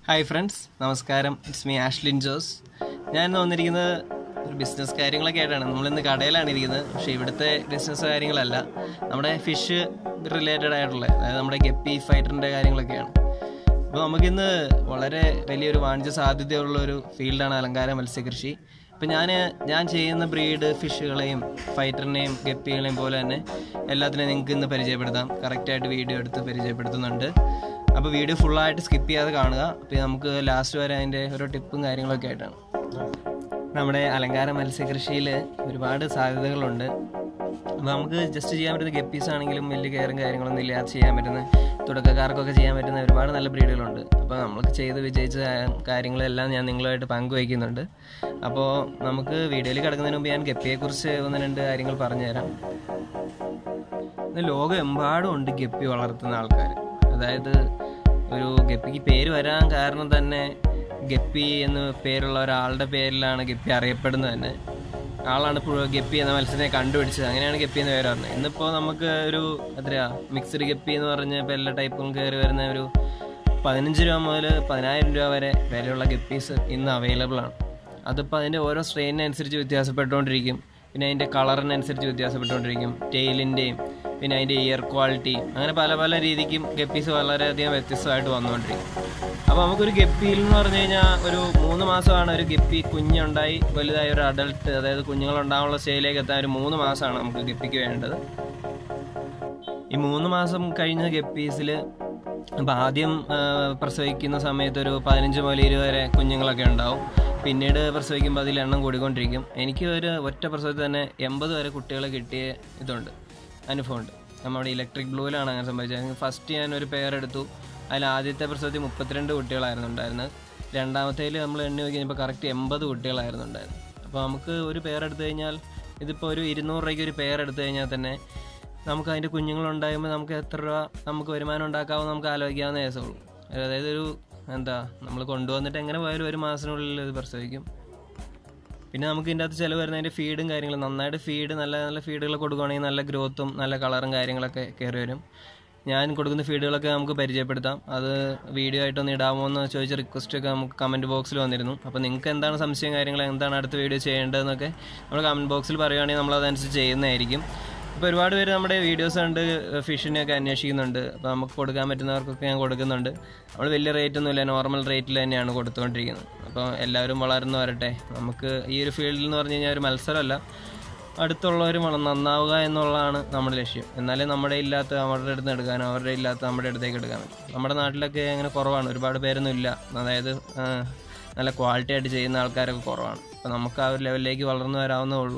hi friends നമസ്കാരം it's me Ashlin Jose ഞാൻ ഇന്ന് വന്നിരിക്കുന്നത് ഒരു ബിസിനസ് കാര്യങ്ങളൊക്കെ ആയിട്ടാണ് നമ്മളിന്ന് കടയിലാണ് ഇരിക്കുന്നത് പക്ഷേ ഇവിടുത്തെ ബിസിനസ് കാര്യങ്ങളല്ല നമ്മുടെ ഫിഷ് റിലേറ്റഡ് ആയിട്ടുള്ള അതായത് നമ്മുടെ ഗപ്പി ഫൈറ്ററിൻ്റെ കാര്യങ്ങളൊക്കെയാണ് അപ്പോൾ നമുക്കിന്ന് വളരെ വലിയൊരു വാണിജ്യ സാധ്യതയുള്ള ഒരു ഫീൽഡാണ് അലങ്കാര മത്സ്യകൃഷി ഇപ്പം ഞാൻ ഞാൻ ചെയ്യുന്ന ബ്രീഡ് ഫിഷുകളെയും ഫൈറ്ററിനെയും ഗപ്പികളെയും പോലെ തന്നെ എല്ലാത്തിനെയും നിങ്ങൾക്ക് ഇന്ന് പരിചയപ്പെടുത്താം കറക്റ്റായിട്ട് വീഡിയോ എടുത്ത് പരിചയപ്പെടുത്തുന്നുണ്ട് അപ്പോൾ വീഡിയോ ഫുള്ളായിട്ട് സ്കിപ്പ് ചെയ്യാതെ കാണുക അപ്പോൾ നമുക്ക് ലാസ്റ്റ് വരെ അതിൻ്റെ ഓരോ ടിപ്പും കാര്യങ്ങളൊക്കെ ആയിട്ടാണ് നമ്മുടെ അലങ്കാര മത്സ്യകൃഷിയിൽ ഒരുപാട് സാധ്യതകളുണ്ട് അപ്പോൾ നമുക്ക് ജസ്റ്റ് ചെയ്യാൻ പറ്റുന്ന ഗപ്പീസ് ആണെങ്കിലും വലിയ കെയറും കാര്യങ്ങളൊന്നും ഇല്ലാതെ ചെയ്യാൻ പറ്റുന്ന തുടക്കക്കാർക്കൊക്കെ ചെയ്യാൻ പറ്റുന്ന ഒരുപാട് നല്ല ബ്രീഡുകളുണ്ട് അപ്പോൾ നമ്മൾക്ക് ചെയ്ത് വിജയിച്ച കാ- കാര്യങ്ങളെല്ലാം ഞാൻ നിങ്ങളുമായിട്ട് പങ്കുവയ്ക്കുന്നുണ്ട് അപ്പോൾ നമുക്ക് വീഡിയോയിൽ കിടക്കുന്നതിന് മുമ്പ് ഞാൻ ഗപ്പിയെക്കുറിച്ച് ഒന്ന് രണ്ട് കാര്യങ്ങൾ പറഞ്ഞുതരാം ഇന്ന് ലോകമെമ്പാടും ഉണ്ട് ഗപ്പി വളർത്തുന്ന ആൾക്കാർ അതായത് ഒരു ഗപ്പിക്ക് പേര് വരാൻ കാരണം തന്നെ ഗപ്പി എന്ന് പേരുള്ള ഒരാളുടെ പേരിലാണ് ഗപ്പി അറിയപ്പെടുന്നത് തന്നെ ആളാണ് ഇപ്പോൾ ഗപ്പി എന്ന മത്സ്യത്തെ കണ്ടുപിടിച്ചത് അങ്ങനെയാണ് ഗപ്പി എന്ന് പേര് പറഞ്ഞത് ഇന്നിപ്പോൾ നമുക്ക് ഒരു എത്രയാ മിക്സ്ഡ് ഗപ്പി എന്ന് പറഞ്ഞ ഇപ്പോൾ എല്ലാ ടൈപ്പും കയറി വരുന്ന ഒരു പതിനഞ്ച് രൂപ മുതൽ പതിനായിരം രൂപ വരെ വിലയുള്ള ഗപ്പീസ് ഇന്ന് അവൈലബിൾ ആണ് അതിപ്പോൾ അതിൻ്റെ ഓരോ സ്ട്രെയിനനുസരിച്ച് വ്യത്യാസപ്പെട്ടുകൊണ്ടിരിക്കും പിന്നെ അതിൻ്റെ കളറിനനുസരിച്ച് വ്യത്യാസപ്പെട്ടുകൊണ്ടിരിക്കും ടെയിലിൻ്റെയും പിന്നെ അതിൻ്റെ ഇയർ ക്വാളിറ്റി അങ്ങനെ പല പല രീതിക്കും ഗപ്പീസ് വളരെയധികം വ്യത്യസ്തമായിട്ട് വന്നുകൊണ്ടിരിക്കും അപ്പോൾ നമുക്കൊരു ഗപ്പിയിൽ എന്ന് പറഞ്ഞു കഴിഞ്ഞാൽ ഒരു മൂന്ന് മാസമാണ് ഒരു ഗപ്പി കുഞ്ഞുണ്ടായി വലുതായ ഒരു അഡൾട്ട് അതായത് കുഞ്ഞുങ്ങളുണ്ടാകാനുള്ള സ്റ്റേജിലേക്ക് എത്താൻ ഒരു മൂന്ന് മാസമാണ് നമുക്ക് ഗപ്പിക്ക് വേണ്ടത് ഈ മൂന്ന് മാസം കഴിഞ്ഞ ഗപ്പീസിൽ അപ്പം ആദ്യം ആ, പ്രസവിക്കുന്ന സമയത്ത് ഒരു പതിനഞ്ച് മുതൽ ഇരുപത് വരെ കുഞ്ഞുങ്ങളൊക്കെ ഉണ്ടാവും പിന്നീട് പ്രസവിക്കുമ്പോൾ അതിൽ എണ്ണം കൂടിക്കൊണ്ടിരിക്കും എനിക്ക് ഒരു ഒറ്റ പ്രസവത്തിൽ തന്നെ എൺപത് വരെ കുട്ടികളെ കിട്ടിയ ഇതുണ്ട് അനുഭവമുണ്ട് നമ്മുടെ ഇലക്ട്രിക് ബ്ലൂവിലാണ് അങ്ങനെ സംഭവിച്ചത് ഫസ്റ്റ് ഞാൻ ഒരു പെയർ എടുത്തു അതിൽ ആദ്യത്തെ പ്രസവത്തിൽ മുപ്പത്തിരണ്ട് കുട്ടികളായിരുന്നു ഉണ്ടായിരുന്നത് രണ്ടാമത്തേൽ നമ്മൾ എണ്ണി നോക്കി കഴിഞ്ഞപ്പോൾ കറക്റ്റ് എൺപത് കുട്ടികളായിരുന്നു ഉണ്ടായിരുന്നത് അപ്പോൾ നമുക്ക് ഒരു പെയർ എടുത്തു കഴിഞ്ഞാൽ ഇതിപ്പോൾ ഒരു ഇരുന്നൂറ് രൂപയ്ക്ക് ഒരു പെയർ എടുത്തു കഴിഞ്ഞാൽ തന്നെ നമുക്ക് അതിൻ്റെ കുഞ്ഞുങ്ങളുണ്ടാകുമ്പോൾ നമുക്ക് എത്ര രൂപ നമുക്ക് വരുമാനം ഉണ്ടാക്കാമെന്ന് നമുക്ക് ആലോചിക്കാവുന്ന കേസുള്ളൂ അതായത് ഒരു എന്താ നമ്മൾ കൊണ്ടുവന്നിട്ട് എങ്ങനെ പോയാലും ഒരു മാസത്തിനുള്ളിൽ ഇത് പ്രസവിക്കും പിന്നെ നമുക്ക് ഇതിൻ്റെ അകത്ത് ചിലവ് വരുന്നതിൻ്റെ ഫീഡും കാര്യങ്ങളും നന്നായിട്ട് ഫീഡ് നല്ല നല്ല ഫീഡുകൾ കൊടുക്കുകയാണെങ്കിൽ നല്ല ഗ്രോത്തും നല്ല കളറും കാര്യങ്ങളൊക്കെ കയറി വരും ഞാൻ കൊടുക്കുന്ന ഫീഡുകളൊക്കെ നമുക്ക് പരിചയപ്പെടുത്താം അത് വീഡിയോ ആയിട്ടൊന്ന് ഇടാമോ എന്ന് ചോദിച്ച റിക്വസ്റ്റ് ഒക്കെ നമുക്ക് കമൻറ്റ് ബോക്സിൽ വന്നിരുന്നു അപ്പോൾ നിങ്ങൾക്ക് എന്താണ് സംശയം കാര്യങ്ങൾ എന്താണ് അടുത്ത വീഡിയോ ചെയ്യേണ്ടതെന്നൊക്കെ നമ്മൾ കമൻറ്റ് ബോക്സിൽ പറയുകയാണെങ്കിൽ നമ്മൾ അതനുസരിച്ച് ചെയ്യുന്നതായിരിക്കും ഇപ്പോൾ ഒരുപാട് പേര് നമ്മുടെ വീഡിയോസ് കണ്ട് ഫിഷിനെയൊക്കെ അന്വേഷിക്കുന്നുണ്ട് അപ്പോൾ നമുക്ക് കൊടുക്കാൻ പറ്റുന്നവർക്കൊക്കെ ഞാൻ കൊടുക്കുന്നുണ്ട് നമ്മൾ വലിയ റേറ്റ് ഒന്നുമില്ല നോർമൽ റേറ്റിൽ തന്നെയാണ് കൊടുത്തുകൊണ്ടിരിക്കുന്നത് അപ്പോൾ എല്ലാവരും വളർന്നു വരട്ടെ നമുക്ക് ഈ ഒരു ഫീൽഡിൽ എന്ന് പറഞ്ഞു കഴിഞ്ഞാൽ ഒരു മത്സരമല്ല അടുത്തുള്ളവർ നന്നാവുക എന്നുള്ളതാണ് നമ്മുടെ ലക്ഷ്യം എന്നാലേ നമ്മുടെ ഇല്ലാത്ത അവരുടെ അടുത്ത് നിന്ന് എടുക്കാനോ അവരുടെ ഇല്ലാത്ത നമ്മുടെ അടുത്തേക്ക് എടുക്കാൻ പറ്റും നമ്മുടെ നാട്ടിലൊക്കെ അങ്ങനെ കുറവാണ് ഒരുപാട് പേരൊന്നും ഇല്ല അതായത് ആ, നല്ല ക്വാളിറ്റി ആയിട്ട് ചെയ്യുന്ന ആൾക്കാരൊക്കെ കുറവാണ് അപ്പോൾ നമുക്ക് ആ ഒരു ലെവലിലേക്ക് വളർന്നു വരാവുന്നേ ഉള്ളൂ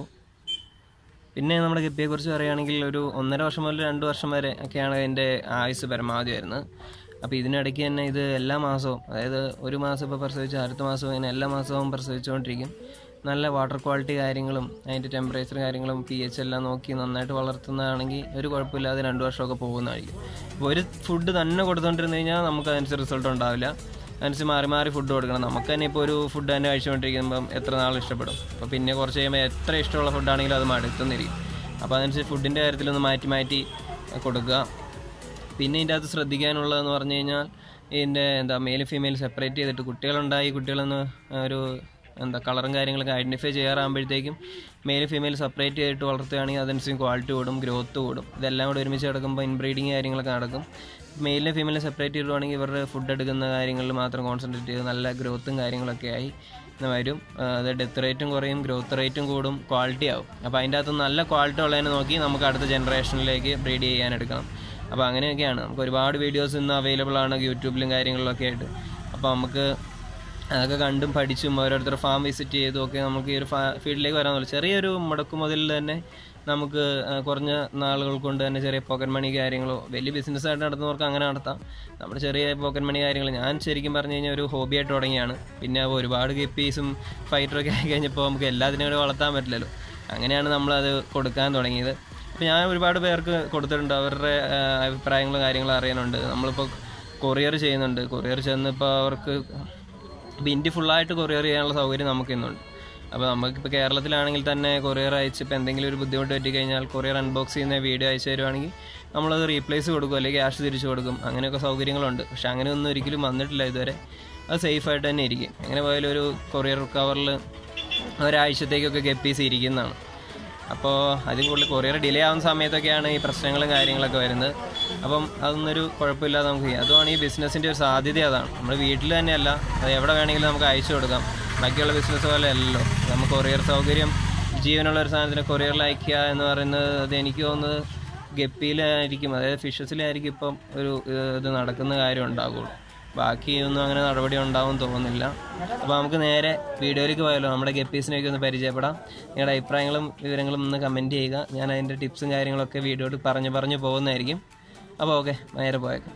പിന്നെ നമ്മുടെ ഗപ്പിയെക്കുറിച്ച് പറയുകയാണെങ്കിൽ ഒരു ഒന്നര വർഷം മുതൽ രണ്ട് വർഷം വരെ ഒക്കെയാണ് അതിൻ്റെ ആയുസ് പരമാവധി വരുന്നത് അപ്പോൾ ഇതിനിടയ്ക്ക് തന്നെ ഇത് എല്ലാ മാസവും അതായത് ഒരു മാസം ഇപ്പോൾ പ്രസവിച്ച് അടുത്ത മാസവും ഇങ്ങനെ എല്ലാ മാസവും പ്രസവിച്ചുകൊണ്ടിരിക്കും നല്ല വാട്ടർ ക്വാളിറ്റി കാര്യങ്ങളും അതിൻ്റെ ടെമ്പറേച്ചർ കാര്യങ്ങളും പി എച്ച് എല്ലാം നോക്കി നന്നായിട്ട് വളർത്തുന്നതാണെങ്കിൽ ഒരു കുഴപ്പമില്ലാതെ രണ്ട് വർഷമൊക്കെ പോകുന്നതായിരിക്കും ഇപ്പോൾ ഒരു ഫുഡ് തന്നെ കൊടുത്തുകൊണ്ടിരുന്ന് കഴിഞ്ഞാൽ നമുക്ക് അതിനനുസരിച്ച് റിസൾട്ട് ഉണ്ടാവില്ല അതിനനുസരിച്ച് മാറി മാറി ഫുഡ് കൊടുക്കണം നമുക്ക് തന്നെ ഇപ്പോൾ ഒരു ഫുഡ് തന്നെ കഴിച്ചുകൊണ്ടിരിക്കുമ്പം എത്ര നാൾ ഇഷ്ടപ്പെടും അപ്പോൾ പിന്നെ കുറച്ച് കഴിയുമ്പോൾ എത്ര ഇഷ്ടമുള്ള ഫുഡാണെങ്കിലും അത് മടുത്തുന്നിരിക്കും അപ്പോൾ അതനുസരിച്ച് ഫുഡിൻ്റെ കാര്യത്തിലൊന്ന് മാറ്റി മാറ്റി കൊടുക്കുക പിന്നെ ഇതിൻ്റെ അകത്ത് ശ്രദ്ധിക്കാനുള്ളതെന്ന് പറഞ്ഞു കഴിഞ്ഞാൽ ഇതിൻ്റെ എന്താ മെയിൽ ഫീമെയിൽ സെപ്പറേറ്റ് ചെയ്തിട്ട് കുട്ടികളുണ്ടായി കുട്ടികളൊന്ന് ഒരു എന്താ കളറും കാര്യങ്ങളൊക്കെ ഐഡൻറ്റിഫൈ ചെയ്യാറാകുമ്പോഴത്തേക്കും മെയിൽ ഫീമെയിൽ സെപ്പറേറ്റ് ചെയ്തിട്ട് വളർത്തുകയാണെങ്കിൽ അതനുസരിച്ച് ക്വാളിറ്റി കൂടും ഗ്രോത്ത് കൂടും ഇതെല്ലാം കൂടെ ഒരുമിച്ച് കിടക്കുമ്പോൾ ഇൻബ്രീഡിങ് കാര്യങ്ങളൊക്കെ നടക്കും മെയിലിനെ ഫീമെയിലിനെ സെപ്പറേറ്റ് ചെയ്തിടുവാണെങ്കിൽ ഇവരുടെ ഫുഡ് എടുക്കുന്ന കാര്യങ്ങളിൽ മാത്രം കോൺസെൻട്രേറ്റ് ചെയ്ത് നല്ല ഗ്രോത്തും കാര്യങ്ങളൊക്കെ ആയി ഇന്ന് വരും ആ, അത് ഡെത്ത് റേറ്റും കുറയും ഗ്രോത്ത് റേറ്റും കൂടും ക്വാളിറ്റി ആവും അപ്പോൾ അതിൻ്റെ അകത്ത് നല്ല ക്വാളിറ്റി ഉള്ളതിനെ നോക്കി നമുക്ക് അടുത്ത ജനറേഷനിലേക്ക് ബ്രീഡ് ചെയ്യാൻ എടുക്കണം അപ്പോൾ അങ്ങനെയൊക്കെയാണ് നമുക്ക് ഒരുപാട് വീഡിയോസ് ഇന്ന് അവൈലബിൾ ആണ് യൂട്യൂബിലും കാര്യങ്ങളിലൊക്കെ ആയിട്ട് അപ്പോൾ നമുക്ക് അതൊക്കെ കണ്ടും പഠിച്ചും ഓരോരുത്തർ ഫാം വിസിറ്റ് ചെയ്തും ഒക്കെ നമുക്ക് ഈ ഒരു ഫാ ഫീൽഡിലേക്ക് വരാൻ ചെറിയൊരു മുടക്കുമുതൽ തന്നെ നമുക്ക് ആ, കുറഞ്ഞ നാളുകൾ കൊണ്ട് തന്നെ ചെറിയ പോക്കറ്റ് മണി കാര്യങ്ങളോ വലിയ ബിസിനസ്സായിട്ട് നടത്തുന്നവർക്ക് അങ്ങനെ നടത്താം നമ്മുടെ ചെറിയ പോക്കറ്റ് മണി കാര്യങ്ങൾ ഞാൻ ശരിക്കും പറഞ്ഞു കഴിഞ്ഞാൽ ഒരു ഹോബിയായിട്ട് തുടങ്ങിയാണ് പിന്നെ ഒരുപാട് ഗപ്പീസും ഫൈറ്ററൊക്കെ ആയി കഴിഞ്ഞപ്പോൾ നമുക്ക് എല്ലാത്തിനും കൂടെ വളർത്താൻ പറ്റില്ലല്ലോ അങ്ങനെയാണ് നമ്മളത് കൊടുക്കാൻ തുടങ്ങിയത് അപ്പോൾ ഞാൻ ഒരുപാട് പേർക്ക് കൊടുത്തിട്ടുണ്ട് അവരുടെ ആ, അഭിപ്രായങ്ങളും കാര്യങ്ങളും അറിയാനുണ്ട് നമ്മളിപ്പോൾ കൊറിയർ ചെയ്യുന്നുണ്ട് കൊറിയർ ചെന്നിപ്പോൾ അവർക്ക് ഇപ്പോൾ ഇന്ത്യ ഫുള്ളായിട്ട് കൊറിയർ ചെയ്യാനുള്ള സൗകര്യം നമുക്ക് ഇന്നുണ്ട് അപ്പോൾ നമുക്കിപ്പോൾ കേരളത്തിലാണെങ്കിൽ തന്നെ കൊറിയർ അയച്ച് ഇപ്പോൾ എന്തെങ്കിലും ഒരു ബുദ്ധിമുട്ട് പറ്റിക്കഴിഞ്ഞാൽ കൊറിയർ അൺബോക്സ് ചെയ്യുന്ന വീഡിയോ അയച്ചു തരുവാണെങ്കിൽ നമ്മളത് റീപ്ലേസ് കൊടുക്കും അല്ലെങ്കിൽ ക്യാഷ് തിരിച്ചു കൊടുക്കും അങ്ങനെയൊക്കെ സൗകര്യങ്ങളുണ്ട് പക്ഷെ അങ്ങനെയൊന്നും ഒരിക്കലും വന്നിട്ടില്ല ഇതുവരെ അത് സേഫായിട്ട് തന്നെ ഇരിക്കും എങ്ങനെ പോയാലും ഒരു കൊറിയർ കവറിൽ ഒരാഴ്ചത്തേക്കൊക്കെ ഗപ്പീസ് ഇരിക്കുന്നതാണ് അപ്പോൾ അതിൽ കൂടുതൽ കൊറിയർ ഡിലേ ആവുന്ന സമയത്തൊക്കെയാണ് ഈ പ്രശ്നങ്ങളും കാര്യങ്ങളൊക്കെ വരുന്നത് അപ്പം അതൊന്നൊരു കുഴപ്പമില്ലാതെ നമുക്ക് ചെയ്യാം അതുമാണ് ഈ ബിസിനസ്സിൻ്റെ ഒരു സാധ്യത അതാണ് നമ്മൾ വീട്ടിൽ തന്നെയല്ല അത് എവിടെ വേണമെങ്കിലും നമുക്ക് അയച്ചു കൊടുക്കാം ബാക്കിയുള്ള ബിസിനസ് പോലെ അല്ലല്ലോ നമുക്ക് കൊറിയർ സൗകര്യം ജീവനുള്ള ഒരു സാധനത്തിന് കൊറിയറിൽ അയക്കുക എന്ന് പറയുന്നത് അത് എനിക്ക് തോന്നുന്നത് ഗപ്പിയിലായിരിക്കും അതായത് ഫിഷസിലായിരിക്കും ഇപ്പം ഒരു ഏഹ്, ഇത് നടക്കുന്ന കാര്യം ഉണ്ടാകുള്ളൂ ബാക്കിയൊന്നും അങ്ങനെ നടപടി ഉണ്ടാവും തോന്നുന്നില്ല അപ്പോൾ നമുക്ക് നേരെ വീഡിയോയിലേക്ക് പോയാലോ നമ്മുടെ ഗപ്പീസിനെയൊക്കെ ഒന്ന് പരിചയപ്പെടാം നിങ്ങളുടെ അഭിപ്രായങ്ങളും വിവരങ്ങളും ഒന്ന് കമൻറ്റ് ചെയ്യുക ഞാൻ അതിൻ്റെ ടിപ്സും കാര്യങ്ങളൊക്കെ വീഡിയോയിൽ പറഞ്ഞു പറഞ്ഞു പോകുന്നതായിരിക്കും അപ്പോൾ ഓക്കെ നേരെ പോയേക്കാം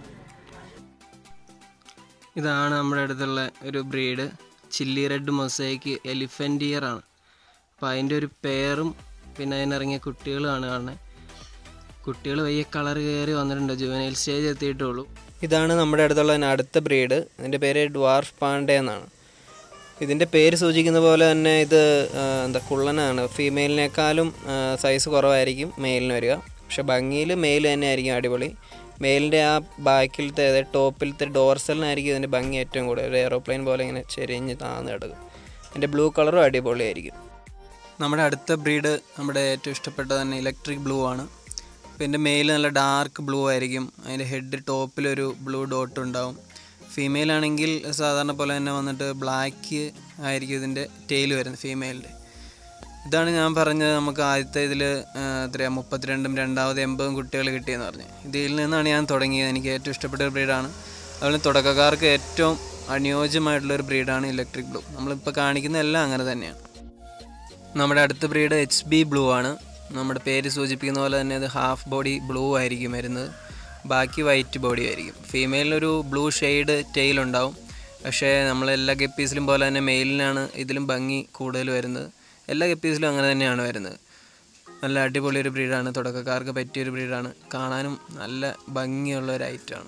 ഇതാണ് നമ്മുടെ അടുത്തുള്ള ഒരു breed chilli red mosaic elephant ear ആണ് അപ്പോൾ അതിൻ്റെ ഒരു പേരും പിന്നെ അതിനിറങ്ങിയ കുട്ടികളുമാണ് കാണുന്നത് കുട്ടികൾ വയ്യ കളർ കയറി വന്നിട്ടുണ്ട് ജുവനൈൽ സ്റ്റേജ് എത്തിയിട്ടുള്ളൂ ഇതാണ് നമ്മുടെ അടുത്തുള്ള അടുത്ത ബ്രീഡ് ഇതിൻ്റെ പേര് ഡ്വാർഫ് പാണ്ഡെ എന്നാണ് ഇതിൻ്റെ പേര് സൂചിക്കുന്ന പോലെ തന്നെ ഇത് ആ, എന്താ കുള്ളനാണ് ഫീമെയിലിനേക്കാളും സൈസ് കുറവായിരിക്കും മെയിലിന് വരിക പക്ഷെ ഭംഗിയിൽ മെയിൽ തന്നെ ആയിരിക്കും അടിപൊളി മെയിലിൻ്റെ ആ ബാക്കിലത്തെ അതായത് ടോപ്പിലത്തെ ഡോർസലിനായിരിക്കും ഇതിൻ്റെ ഭംഗി ഏറ്റവും കൂടുതൽ ഒരു എയറോപ്ലെയിൻ പോലെ ഇങ്ങനെ ചെരിഞ്ഞ് താന്ന് കിടക്കും അതിൻ്റെ ബ്ലൂ കളറും അടിപൊളിയായിരിക്കും നമ്മുടെ അടുത്ത ബ്രീഡ് നമ്മുടെ ഏറ്റവും ഇഷ്ടപ്പെട്ട തന്നെ ഇലക്ട്രിക് ബ്ലൂ ആണ് അപ്പോൾ ഇതിൻ്റെ മെയിൽ നല്ല ഡാർക്ക് ബ്ലൂ ആയിരിക്കും അതിൻ്റെ ഹെഡ് ടോപ്പിലൊരു ബ്ലൂ ഡോട്ട് ഉണ്ടാവും ഫീമെയിൽ ആണെങ്കിൽ സാധാരണ പോലെ തന്നെ വന്നിട്ട് ബ്ലാക്ക് ആയിരിക്കും ഇതിൻ്റെ ടെയിൽ വരുന്നത് ഫീമെയിലിൻ്റെ ഇതാണ് ഞാൻ പറഞ്ഞത് നമുക്ക് ആദ്യത്തെ ഇതിൽ എത്രയാണ് മുപ്പത്തിരണ്ടും രണ്ടാമത് എൺപതും കുട്ടികൾ കിട്ടിയെന്ന് പറഞ്ഞു ഇതിൽ നിന്നാണ് ഞാൻ തുടങ്ങിയത് എനിക്ക് ഏറ്റവും ഇഷ്ടപ്പെട്ട ഒരു ബ്രീഡാണ് അതുപോലെ തുടക്കക്കാർക്ക് ഏറ്റവും അനുയോജ്യമായിട്ടുള്ളൊരു ബ്രീഡാണ് ഇലക്ട്രിക് ബ്ലൂ നമ്മളിപ്പോൾ കാണിക്കുന്ന എല്ലാം അങ്ങനെ തന്നെയാണ് നമ്മുടെ അടുത്ത ബ്രീഡ് എച്ച് ബി ബ്ലൂ ആണ് നമ്മുടെ പേര് സൂചിപ്പിക്കുന്ന പോലെ തന്നെ അത് ഹാഫ് ബോഡി ബ്ലൂ ആയിരിക്കും വരുന്നത് ബാക്കി വൈറ്റ് ബോഡി ആയിരിക്കും ഫീമെയിലിനൊരു ബ്ലൂ ഷെയ്ഡ് ടെയിൽ ഉണ്ടാവും പക്ഷേ നമ്മൾ എല്ലാ ഗപ്പീസിലും പോലെ തന്നെ മെയിലിനാണ് ഇതിലും ഭംഗി കൂടുതൽ വരുന്നത് എല്ലാ ഗപ്പീസിലും അങ്ങനെ തന്നെയാണ് വരുന്നത് നല്ല അടിപൊളി ഒരു ബ്രീഡാണ് തുടക്കക്കാർക്ക് പറ്റിയൊരു ബ്രീഡാണ് കാണാനും നല്ല ഭംഗിയുള്ള ഒരു ഐറ്റമാണ്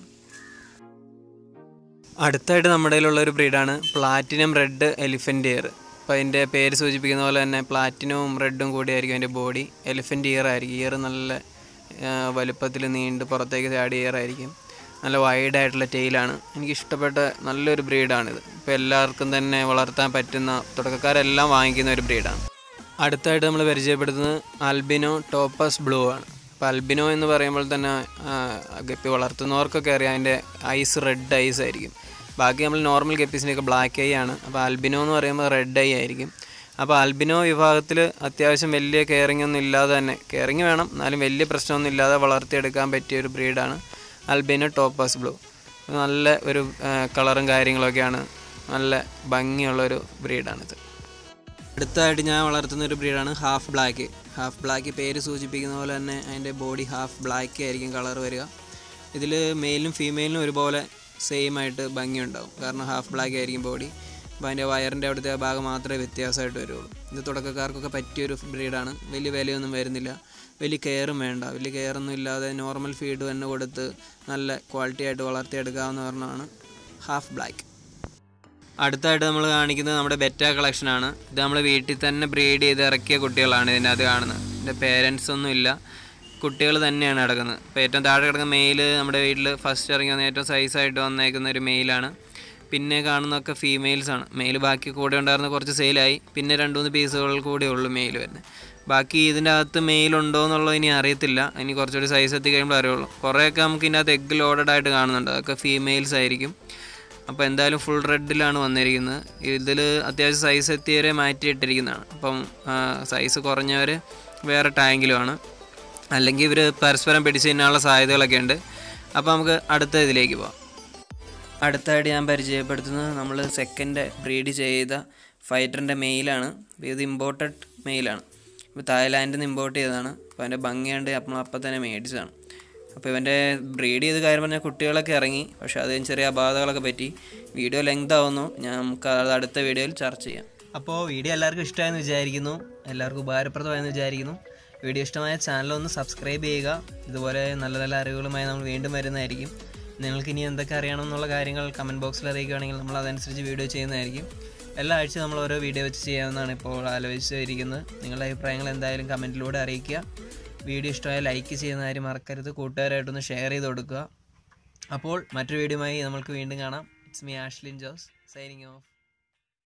അടുത്തായിട്ട് നമ്മുടെ കയ്യിലുള്ള ഒരു ബ്രീഡാണ് പ്ലാറ്റിനം റെഡ് എലിഫൻ്റ് ഇയർ അപ്പോൾ അതിൻ്റെ പേര് സൂചിപ്പിക്കുന്ന പോലെ തന്നെ പ്ലാറ്റിനവും റെഡും കൂടിയായിരിക്കും അതിൻ്റെ ബോഡി എലിഫൻ്റ് ഇയർ ആയിരിക്കും ഇയർ നല്ല വലുപ്പത്തിൽ നീണ്ട് പുറത്തേക്ക് ചാടിയ ഇയർ ആയിരിക്കും നല്ല വൈഡ് ആയിട്ടുള്ള ടെയിലാണ് എനിക്ക് ഇഷ്ടപ്പെട്ട നല്ലൊരു ബ്രീഡാണിത് ഇപ്പോൾ എല്ലാവർക്കും തന്നെ വളർത്താൻ പറ്റുന്ന തുടക്കക്കാരെല്ലാം വാങ്ങിക്കുന്ന ഒരു ബ്രീഡാണ് അടുത്തായിട്ട് നമ്മൾ പരിചയപ്പെടുത്തുന്നത് ആൽബിനോ ടോപ്പസ് ബ്ലൂ ആണ് അപ്പോൾ അൽബിനോ എന്ന് പറയുമ്പോൾ തന്നെ ആ, ഗപ്പി വളർത്തുന്നവർക്കൊക്കെ അറിയാം അതിൻ്റെ ഐസ് റെഡ് ഐസ് ആയിരിക്കും ബാക്കി നമ്മൾ നോർമൽ ഗപ്പീസിൻ്റെയൊക്കെ ബ്ലാക്ക് ഐ ആണ് അപ്പോൾ അൽബിനോ എന്ന് പറയുമ്പോൾ റെഡ് ഐ ആയിരിക്കും അപ്പോൾ അൽബിനോ വിഭാഗത്തിൽ അത്യാവശ്യം വലിയ കെയറിംഗ് ഒന്നും ഇല്ലാതെ തന്നെ കെയറിങ് വേണം എന്നാലും വലിയ പ്രശ്നമൊന്നും ഇല്ലാതെ വളർത്തിയെടുക്കാൻ പറ്റിയ ഒരു ബ്രീഡാണ് അൽബിനോ ടോപ്പസ് ബ്ലൂ നല്ല ഒരു ആ, കളറും കാര്യങ്ങളൊക്കെയാണ് നല്ല ഭംഗിയുള്ളൊരു ബ്രീഡാണിത് അടുത്തതായിട്ട് ഞാൻ വളർത്തുന്ന ഒരു ബ്രീഡാണ് ഹാഫ് ബ്ലാക്ക് ഹാഫ് ബ്ലാക്ക് പേര് സൂചിപ്പിക്കുന്ന പോലെ തന്നെ അതിൻ്റെ ബോഡി ഹാഫ് ബ്ലാക്ക് ആയിരിക്കും കളർ വരിക ഇതിൽ മെയിലും ഫീമെയിലിനും ഒരുപോലെ സെയിം ആയിട്ട് ഭംഗിയുണ്ടാവും കാരണം ഹാഫ് ബ്ലാക്ക് ആയിരിക്കും ബോഡി അപ്പോൾ അതിൻ്റെ വയറിൻ്റെ അവിടുത്തെ ആ ഭാഗം മാത്രമേ വ്യത്യാസമായിട്ട് വരുള്ളൂ ഇത് തുടക്കക്കാർക്കൊക്കെ പറ്റിയൊരു ബ്രീഡാണ് വലിയ വിലയൊന്നും വരുന്നില്ല വലിയ കെയറും വേണ്ട വലിയ കെയറൊന്നും ഇല്ലാതെ നോർമൽ ഫീഡ് തന്നെ കൊടുത്ത് നല്ല ക്വാളിറ്റി ആയിട്ട് വളർത്തിയെടുക്കാവുന്ന പറഞ്ഞാണ് ഹാഫ് ബ്ലാക്ക് അടുത്തായിട്ട് നമ്മൾ കാണിക്കുന്നത് നമ്മുടെ ബെറ്റ കളക്ഷനാണ് ഇത് നമ്മൾ വീട്ടിൽ തന്നെ ബ്രീഡ് ചെയ്ത് ഇറക്കിയ കുട്ടികളാണ് ഇതിനകത്ത് കാണുന്നത് ഇതിൻ്റെ പേരൻസ് ഒന്നും ഇല്ല കുട്ടികൾ തന്നെയാണ് കിടക്കുന്നത് ഇപ്പോൾ ഏറ്റവും താഴെ കിടക്കുന്ന മെയിൽ നമ്മുടെ വീട്ടിൽ ഫസ്റ്റ് ഇറങ്ങി വന്ന ഏറ്റവും സൈസായിട്ട് വന്നേക്കുന്ന ഒരു മെയിലാണ് പിന്നെ കാണുന്നതൊക്കെ ഫീമെയിൽസ് ആണ് മെയിൽ ബാക്കി കൂടെ ഉണ്ടായിരുന്ന കുറച്ച് സെയിലായി പിന്നെ രണ്ട് മൂന്ന് പീസുകൾ കൂടെ ഉള്ളൂ മെയിൽ വരുന്നത് ബാക്കി ഇതിൻ്റെ അകത്ത് മെയിൽ ഉണ്ടോ എന്നുള്ളത് ഇനി അറിയത്തില്ല ഇനി കുറച്ചുകൂടി സൈസ് എത്തി കഴിയുമ്പോൾ അറിയുള്ളൂ കുറേയൊക്കെ നമുക്ക് ഇതിൻ്റെ അകത്ത് എഗ് ലോഡഡ് ആയിട്ട് കാണുന്നുണ്ട് അതൊക്കെ ഫീമെയിൽസ് ആയിരിക്കും അപ്പോൾ എന്തായാലും ഫുൾ റെഡിലാണ് വന്നിരിക്കുന്നത് ഇതിൽ അത്യാവശ്യം സൈസ് എത്തിയവരെ മാറ്റിയിട്ടിരിക്കുന്നതാണ് അപ്പം സൈസ് കുറഞ്ഞവർ വേറെ ടാങ്കിലുമാണ് അല്ലെങ്കിൽ ഇവർ പരസ്പരം പിടിച്ച് തിന്നാനുള്ള സാധ്യതകളൊക്കെ ഉണ്ട് അപ്പോൾ നമുക്ക് അടുത്ത ഇതിലേക്ക് പോവാം അടുത്തായിട്ട് ഞാൻ പരിചയപ്പെടുത്തുന്നത് നമ്മൾ സെക്കൻഡ് ബ്രീഡ് ചെയ്ത ഫൈറ്ററിൻ്റെ മെയിലാണ് ഇത് ഇമ്പോർട്ടഡ് മെയിലാണ് ഇപ്പോൾ തായ്ലാൻഡിൽ നിന്ന് ഇമ്പോർട്ട് ചെയ്തതാണ് അപ്പോൾ അതിൻ്റെ ഭംഗിയുണ്ട് നമ്മൾ അപ്പം തന്നെ മേടിച്ചതാണ് അപ്പോൾ ഇവൻ്റെ ബ്രീഡ് ചെയ്ത് കാര്യം പറഞ്ഞാൽ കുട്ടികളൊക്കെ ഇറങ്ങി പക്ഷേ അതിന് ചെറിയ അപാധകളൊക്കെ പറ്റി വീഡിയോ ലെങ്ത് ആവുന്നു ഞാൻ നമുക്ക് അത് അടുത്ത വീഡിയോയിൽ ചർച്ച ചെയ്യാം അപ്പോൾ വീഡിയോ എല്ലാവർക്കും ഇഷ്ടമായെന്ന് വിചാരിക്കുന്നു എല്ലാവർക്കും ഉപകാരപ്രദമായെന്ന് വിചാരിക്കുന്നു വീഡിയോ ഇഷ്ടമായ ചാനൽ ഒന്ന് സബ്സ്ക്രൈബ് ചെയ്യുക ഇതുപോലെ നല്ല നല്ല അറിവുകളുമായി നമ്മൾ വീണ്ടും വരുന്നതായിരിക്കും നിങ്ങൾക്ക് ഇനി എന്തൊക്കെ അറിയണം എന്നുള്ള കാര്യങ്ങൾ കമൻറ്റ് ബോക്സിൽ അറിയിക്കുകയാണെങ്കിൽ നമ്മൾ അതനുസരിച്ച് വീഡിയോ ചെയ്യുന്നതായിരിക്കും എല്ലാ ആഴ്ച നമ്മൾ ഓരോ വീഡിയോ വെച്ച് ചെയ്യാമെന്നാണ് ഇപ്പോൾ ആലോചിച്ചിരിക്കുന്നത് നിങ്ങളുടെ അഭിപ്രായങ്ങൾ എന്തായാലും കമൻറ്റിലൂടെ അറിയിക്കുക വീഡിയോ ഇഷ്ടമായ ലൈക്ക് ചെയ്യുന്ന കാര്യം മറക്കരുത് കൂട്ടുകാരായിട്ടൊന്ന് ഷെയർ ചെയ്ത് കൊടുക്കുക അപ്പോൾ മറ്റൊരു വീഡിയോയുമായി നമുക്ക് വീണ്ടും കാണാം it's me Ashlin Jose signing of